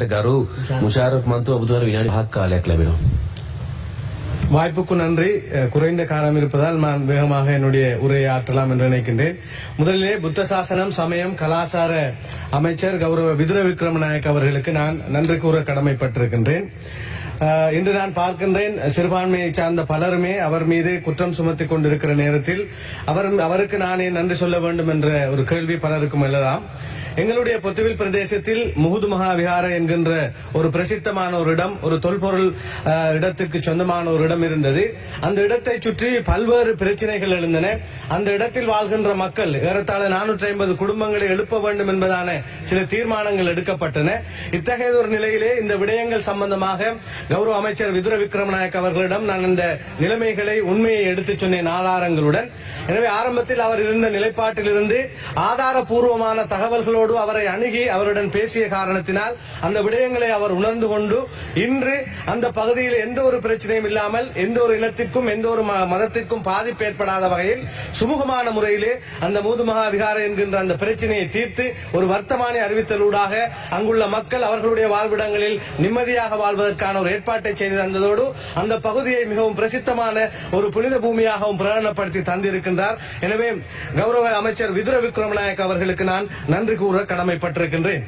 ගරු මුෂාරක් මන්තු ඔබතුමාට විනාඩි 5ක් කාලයක් ලැබෙනවා. வாய்ப்புக்கு நன்றி அஹ், குறைந்த காலம் இருப்பதால் நான் வேகமாக என்னுடைய உரையை ஆற்றலாம் என்று நினைக்கின்றேன் முதலிலே புத்த சாசனம் சமயம் கலாசார அமைச்சர் கௌரவ விதுர விக்ரமநாயக் அவர்களுக்கு நான் நன்றி கூற கடமைப்பட்டிருக்கின்றேன் அஹ், இன்று நான் பார்க்கின்றேன் சிறுபான்மையை சார்ந்த பலருமே அவர் மீது குற்றம் சுமத்திக் கொண்டிருக்கிற நேரத்தில் அவர் அவருக்கு நானே நன்றி சொல்ல வேண்டும் என்ற ஒரு கேள்வி பலருக்கும் எழலாம் எங்களுடைய பொத்துவில் பிரதேசத்தில் முகுது மகாவிஹார என்கின்ற ஒரு பிரசித்தமான ஒரு இடம் ஒரு தொல்பொருள் அஹ், இடத்துக்கு சொந்தமான ஒரு இடம் இருந்தது அந்த இடத்தை சுற்றி பல்வேறு பிரச்சனைகள் எழுந்தன அந்த இடத்தில் வாழ்கின்ற மக்கள் ஏறத்தாழ நானூற்றி ஐம்பது குடும்பங்களை எழுப்ப வேண்டும் என்பதான சில தீர்மானங்கள் எடுக்கப்பட்டன இத்தகைய ஒரு நிலையிலே இந்த விடயங்கள் சம்பந்தமாக கௌரவ அமைச்சர் விதுர விக்ரமநாயக் அவர்களிடம் நான் இந்த நிலைமைகளை உண்மையை எடுத்துச் சொன்னேன் ஆதாரங்களுடன் எனவே ஆரம்பத்தில் அவர் இருந்த நிலைப்பாட்டிலிருந்து ஆதாரபூர்வமான தகவல்களோடு அவரை அணுகி அவருடன் பேசிய காரணத்தினால் அந்த விடயங்களை அவர் உணர்ந்து கொண்டு இன்று அந்த பகுதியில் எந்த ஒரு பிரச்சனையும் இல்லாமல் எந்த ஒரு இனத்திற்கும் எந்த ஒரு ம- மதத்திற்கும் பாதிப்பு ஏற்படாத வகையில் சுமூகமான முறையிலே அந்த மூதுமகா விகார என்கின்ற அந்த பிரச்சனையை தீர்த்து ஒரு வர்த்தமானி அறிவித்தலூடாக அங்குள்ள மக்கள் அவர்களுடைய வாழ்விடங்களில் நிம்மதியாக வாழ்வதற்கான ஒரு ஏற்பாட்டை செய்து தந்ததோடு அந்த பகுதியை மிகவும் பிரசித்தமான ஒரு புனித பூமியாகவும் பிரகடனப்படுத்தி தந்திருக்கின்றார் எனவே கௌரவ அமைச்சர் விதுர விக்ரமநாயக் அவர்களுக்கு நான் நன்றி கூற கடமைப்பட்டிருக்கின்றேன்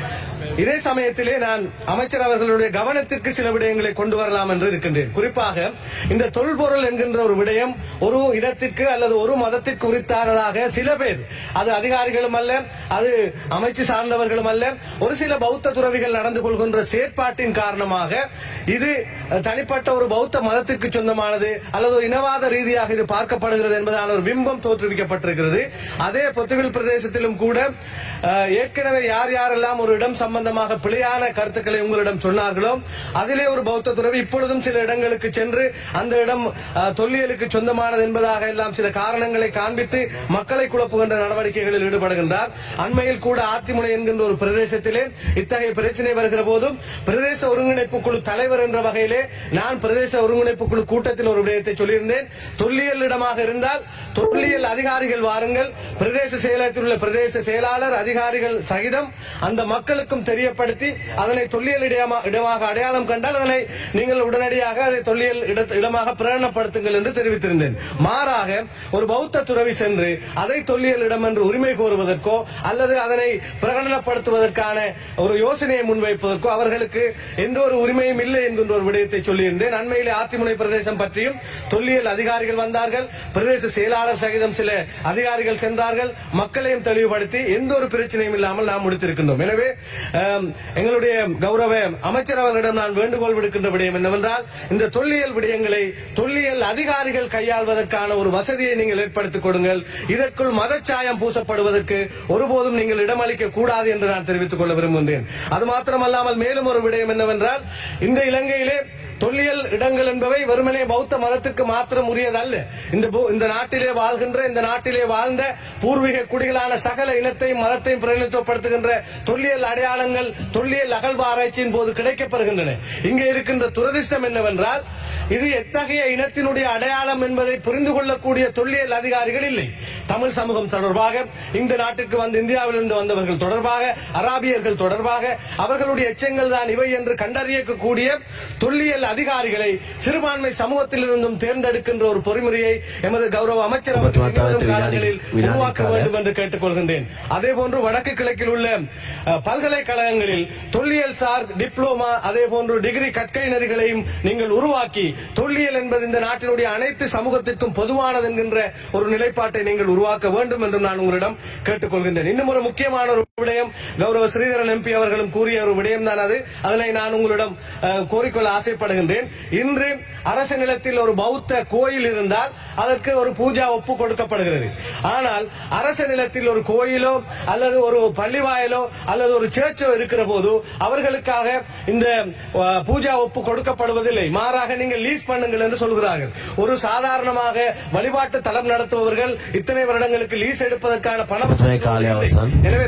இதே சமயத்திலே நான் அமைச்சர் அவர்களுடைய கவனத்திற்கு சில விடயங்களை கொண்டு வரலாம் என்று இருக்கின்றேன் குறிப்பாக இந்த தொல்பொருள் என்கின்ற ஒரு விடயம் ஒரு இடத்திற்கு அல்லது ஒரு மதத்திற்கு உரித்தானதாக சில பேர் அது அதிகாரிகளும் அல்ல அது அமைச்சு சார்ந்தவர்களும் அல்ல ஒரு சில பௌத்த துறவிகள் நடந்து கொள்கின்ற செயற்பாட்டின் காரணமாக இது அஹ், தனிப்பட்ட ஒரு பௌத்த மதத்திற்கு சொந்தமானது அல்லது ஒரு இனவாத ரீதியாக இது பார்க்கப்படுகிறது என்பதான ஒரு பிம்பம் தோற்றுவிக்கப்பட்டிருக்கிறது அதே பொத்துவில் பிரதேசத்திலும் கூட அஹ், ஏற்கனவே யார் யாரெல்லாம் ஒரு இடம் சம்பந்தமாக பிழையான கருத்துக்களை உங்களிடம் சொன்னார்களோ அதிலே ஒரு பௌத்த துறவி இப்பொழுதும் சில இடங்களுக்கு சென்று அந்த இடம் அஹ், தொல்லியலுக்கு சொந்தமானது என்பதாக எல்லாம் சில காரணங்களை காண்பித்து மக்களை குழப்புகின்ற நடவடிக்கைகளில் ஈடுபடுகின்றார் அண்மையில் கூட ஆத்திமுனை என்கின்ற ஒரு பிரதேசத்திலே இத்தகைய பிரச்சனை வருகிற போதும் பிரதேச ஒருங்கிணைப்பு குழு தலைவர் என்ற வகையிலே நான் பிரதேச ஒருங்கிணைப்பு குழு கூட்டத்தில் ஒரு விடயத்தை சொல்லியிருந்தேன் தொல்லியல் இடமாக இருந்தால் தொல்லியல் அதிகாரிகள் வாருங்கள் பிரதேச செயலகத்தில் உள்ள பிரதேச செயலாளர் அதிகாரிகள் சகிதம் அந்த மக்களுக்கும் தெரியப்படுத்தி அதனை தொல்லியல் இடமா- இடமாக அடையாளம் கண்டால் அதனை நீங்கள் உடனடியாக அதை தொல்லியல் இடத்- இடமாக பிரகடனப்படுத்துங்கள் என்று தெரிவித்திருந்தேன் மாறாக ஒரு பௌத்த துறவி சென்று அதை தொல்லியல் இடம் என்று உரிமை கோருவதற்கோ அல்லது அதனை பிரகடனப்படுத்துவதற்கான ஒரு யோசனையை முன்வைப்பதற்கோ அவர்களுக்கு எந்த ஒரு உரிமையும் இல்லை என்கின்ற ஒரு விடயத்தை சொல்லியிருந்தேன் அண்மையிலே ஆத்திமுனை பிரதேசம் பற்றியும் தொல்லியல் அதிகாரிகள் வந்தார்கள் பிரதேச செயலாளர் சகிதம் சில அதிகாரிகள் சென்றார்கள் மக்களையும் தெளிவுபடுத்தி எந்த ஒரு பிரச்சனையும் இல்லாமல் நாம் முடித்திருக்கின்றோம் எனவே ஆம், எங்களுடைய கௌரவ அமைச்சர் அவர்களிடம் நான் வேண்டுகோள் விடுக்கின்ற விடயம் என்னவென்றால் இந்த தொல்லியல் விடயங்களை தொல்லியல் அதிகாரிகள் கையாள்வதற்கான ஒரு வசதியை நீங்கள் ஏற்படுத்திக் கொடுங்கள் இதற்குள் மதச்சாயம் பூசப்படுவதற்கு ஒருபோதும் நீங்கள் இடமளிக்க கூடாது என்று நான் தெரிவித்துக் கொள்ள விரும்புகின்றேன் அது மாத்திரமல்லாமல் மேலும் ஒரு விடயம் என்னவென்றால் இந்த இலங்கையிலே தொல்லியல் இடங்கள் என்பவை வெறுமனே பௌத்த மதத்துக்கு மாத்திரம் உரியதல்ல இந்த பூ- இந்த நாட்டிலே வாழ்கின்ற இந்த நாட்டிலே வாழ்ந்த பூர்வீக குடிகளான சகல இனத்தையும் மதத்தையும் பிரதிநிதித்துவப்படுத்துகின்ற தொல்லியல் அடையாளங்கள் தொல்லியல் அகழ்வு ஆராய்ச்சியின் போது கிடைக்கப்பெறுகின்றன இங்கே இருக்கின்ற துரதிர்ஷ்டம் என்னவென்றால் இது எத்தகைய இனத்தினுடைய அடையாளம் என்பதை புரிந்து கொள்ளக்கூடிய தொல்லியல் அதிகாரிகள் இல்லை தமிழ் சமூகம் தொடர்பாக இந்த நாட்டிற்கு வந்து இந்தியாவிலிருந்து வந்தவர்கள் தொடர்பாக அராபியர்கள் தொடர்பாக அவர்களுடைய எச்சங்கள் தான் இவை என்று கண்டறியக்கூடிய தொல்லியல் அதிகாரிகளை சிறுபான்மை சமூகத்திலிருந்தும் தேர்ந்தெடுக்கின்ற ஒரு பொறிமுறையை எமது கௌரவ அமைச்சர் அவர்கள் ஒட்டுமொத்த இனிவரும் வினாடி- காலங்களில் வினாடி உருவாக்க கால. வேண்டும் என்று கேட்டுக்கொள்கின்றேன் அதே போன்று வடக்கு கிழக்கில் உள்ள அஹ், பல்கலைக்கழகங்களில் தொல்லியல் சார் டிப்ளோமா அதே போன்று டிகிரி கற்கை நெறிகளையும் நீங்கள் உருவாக்கி தொல்லியல் என்பது இந்த நாட்டினுடைய அனைத்து சமூகத்திற்கும் பொதுவானது என்கின்ற ஒரு நிலைப்பாட்டை நீங்கள் உருவாக்க வேண்டும் என்று நான் உங்களிடம் கேட்டுக்கொள்கின்றேன் இன்னும் ஒரு முக்கியமான ஒரு விடயம் கௌரவ ஸ்ரீதரன் எம்பி அவர்களும் கூறிய ஒரு விடயம் தான் அது அதனை நான் உங்களிடம் அஹ், கோரிக்கொள்ள ஆசைப்படுகின்றேன் இன்று அரசு நிலத்தில் ஒரு பௌத்த கோயில் இருந்தால் அதற்கு ஒரு பூஜா ஒப்பு கொடுக்கப்படுகிறது ஆனால் அரசு நிலத்தில் ஒரு கோயிலோ அல்லது ஒரு பள்ளிவாயலோ அல்லது ஒரு சேர்ச்சோ இருக்கிற போது அவர்களுக்காக இந்த அஹ், பூஜா ஒப்பு கொடுக்கப்படுவதில்லை மாறாக நீங்கள் லீஸ் பண்ணுங்கள் என்று சொல்கிறார்கள் ஒரு சாதாரணமாக வழிபாட்டு தலம் நடத்துபவர்கள் இத்தனை வருடங்களுக்கு லீஸ் எடுப்பதற்கான பணம் பிரச்சனை காலை அவசான். எனவே தயவு செய்து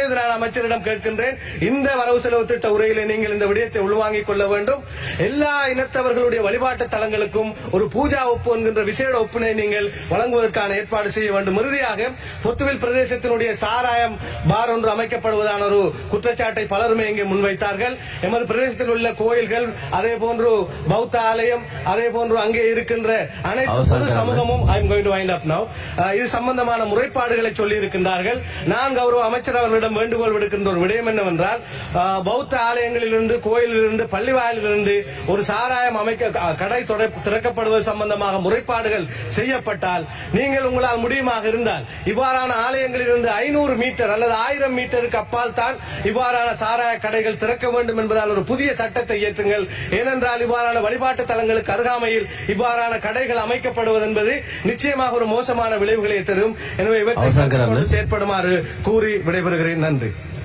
இப்பொழுது நான் அமைச்சரிடம் கேட்கின்றேன் இந்த வரவு செலவு திட்ட உரையிலே நீங்கள் இந்த விடயத்தை உள்வாங்கிக் கொள்ள வேண்டும் எல்லா இனத்தவர்களுடைய வழிபாட்டு தலங்களுக்கும் ஒரு பூஜா ஒப்பு என்கின்ற விசேட ஒப்பினை நீங்கள் வழங்குவதற்கான ஏற்பாடு செய்ய வேண்டும் இறுதியாக பொத்துவில் பிரதேசத்தினுடைய சாராயம் பார் ஒன்று அமைக்கப்படுவதான ஒரு குற்றச்சாட்டை பலருமே இங்கே முன்வைத்தார்கள் எமது பிரதேசத்தில் உள்ள கோயில்கள் அதே போன்று பௌத்த ஆலயம் அதே போன்று அங்கே இருக்கின்ற அனைத்து அவசான் பொது காரணம். சமூகமும் I am going to wind up now இது சம்பந்தமான முறைப்பாடுகளை சொல்லி இருக்கின்றார்கள் நான் கௌரவ அமைச்சர் அவர்களிடம் வேண்டுகோள் விடுக்கின்ற ஒரு விடயம் என்னவென்றால் அஹ், பௌத்த ஆலயங்களிலிருந்து கோயிலிலிருந்து பள்ளிவாயிலிருந்து ஒரு சாராயம் அமைக்க அஹ், கடை தொட- திறக்கப்படுவது சம்பந்தமாக முறைப்பாடுகள் செய்யப்பட்டால் நீங்கள் உங்களால் முடியுமாக இருந்தால் இவ்வாறான ஆலயங்களிலிருந்து ஐநூறு மீட்டர் அல்லது ஆயிரம் மீட்டருக்கு அப்பால் தான் இவ்வாறான சாராய கடைகள் திறக்க வேண்டும் என்பதால் ஒரு புதிய சட்டத்தை இயற்றுங்கள் ஏனென்றால் இவ்வாறான வழிபாட்டு தலங்களுக்கு அருகாமையில் இவ்வாறான கடைகள் அமைக்கப்படுவது என்பது நிச்சயமாக ஒரு மோசமான விளைவுகளை தரும் எனவே இவற்றை அவசான் கராம்ல. செயற்படுமாறு கூறி விடைபெறுகிறேன் நன்றி